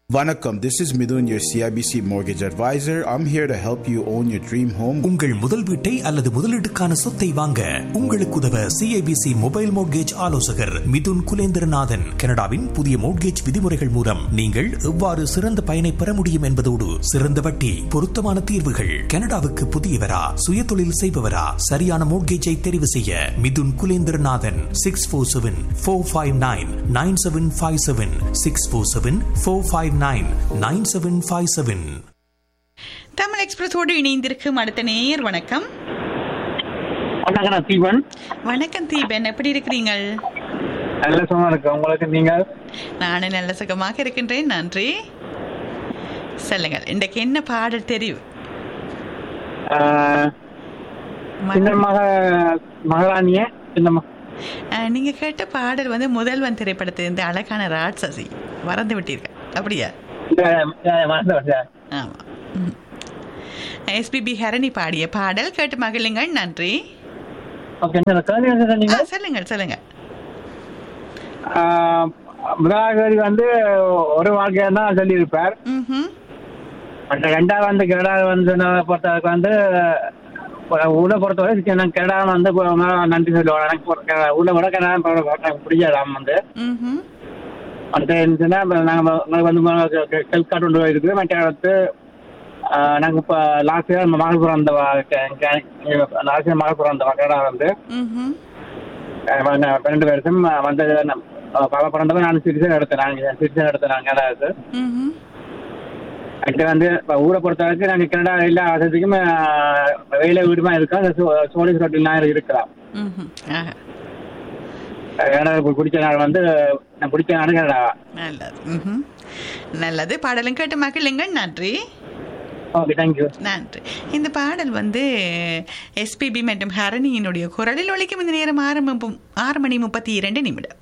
Vanakkam, this is Midun, your CIBC mortgage advisor. I'm here to help you own your dream home. உங்கள் முதல் வீட்டை அல்லது முதலீட்டுக்கான சொத்தை வாங்க உங்களுக்கு உதவ சிஐபிசி மொபைல் மோட்கேஜ் ஆலோசகர் மிதுன் குலேந்திரநாதன் கனடாவின் புதிய மோட்கேஜ் விதிமுறைகள் மூலம் நீங்கள் எவ்வாறு சிறந்த பயனை பெற முடியும் என்பதோடு சிறந்த வட்டி பொருத்தமான தீர்வுகள் கனடாவுக்கு புதியவரா சுயதொழில் செய்பவரா சரியான மோட்கேஜை தெரிவு செய்ய Mithun Kulendranathan six four seven four five nine nine seven five seven six four seven four five nine nine seven five seven Tamil எக்ஸ்பிரஸோடு இணைந்திருக்கும் அடுத்த நேயர் வணக்கம் வணக்கம் நான் தீபன் வணக்கம் தீபன் எப்படி இருக்கிறீங்கள் நல்ல சும்மா இருக்கு உங்களுக்கு நீங்கள் நானும் நல்ல சுகமாக இருக்கின்றேன் நன்றி சொல்லுங்கள் இன்றைக்கு என்ன பாடல் தெரியும் ஆஹ், சின்ன மக மகளானிய சின்ன ம- அஹ், நீங்க கேட்ட பாடல் வந்து முதல்வன் திரைப்படத்தில் இந்த அழகான ராட்சசி மறந்து விட்டீர்கள் அப்படியா இந்த, அஹ், மறந்து விட்டேன். ஆமா எஸ்பிபி ஹரணி பாடிய பாடல் கேட்டு மகிழுங்கள் நன்றி ஓகே என்ன கேள்வி என்ன ஆ, சொன்னீங்க சொல்லுங்கள் சொல்லுங்க ஆஹ், முதலாவது வந்து ஒரு வாழ்க்கையை தான் சொல்லியிருப்பார் ம்ஹும். மற்ற ரெண்டாவது வந்து கனடா வந்து நான் பொறுத்தவரைக்கும் வந்து அஹ், ஊரை பொறுத்தவரை நான் கனடா வந்து போ- நான் நன்றி சொல்லுவேன் எனக்கு பொறு- கனடா- ஊரை விட கனடா பொறு- எனக்கு பிடிக்காது வந்து ம்ஹும். அடுத்து என்னன்னா நாங்கள் வந்து ஹெல்த் கார்டு ஒன்று இருக்குது மற்ற அடுத்து நாங்கள் இப்போ லாஸ்ட் இயர் மகள்புரம் அந்த லாஸ்ட் இயர் மகள்புரம் அந்த கனடா வந்து ம்ஹும். அஹ், வந்து பன்னெண்டு வருஷம் வந்தது பல பிறந்தவங்க நான் சிட்டிசன் எடுத்தேன் நாங்கள் சிட்டிசன் எடுத்தேன் நாங்கள் கனடாவுக்கு ம்ஹும். அடுத்து வந்து இப்போ ஊரை பொறுத்த வரைக்கும் நாங்கள் கனடா எல்லா வசதிக்கும் அஹ், வெயில வீடுமா இருக்கோம் அந்த சோ- சோழிஸ் ரோட்டில் இருக்கலாம் ம்ஹும். ஆஹா. கனடா பிடிச்ச நாள் வந்து நான் பிடிச்ச நாடு கனடா நல்லது ம்ஹும். நல்லது பாடலும் கேட்டு மகிழுங்கள் நன்றி ஓகே தேங்க்யூ நன்றி இந்த பாடல் வந்து எஸ்பிபி மற்றும் ஹரணியினுடைய குரலில் ஒழிக்கும் இந்த நேரம் ஆறு முப்ப- ஆறு மணி முப்பத்தி இரண்டு நிமிடம்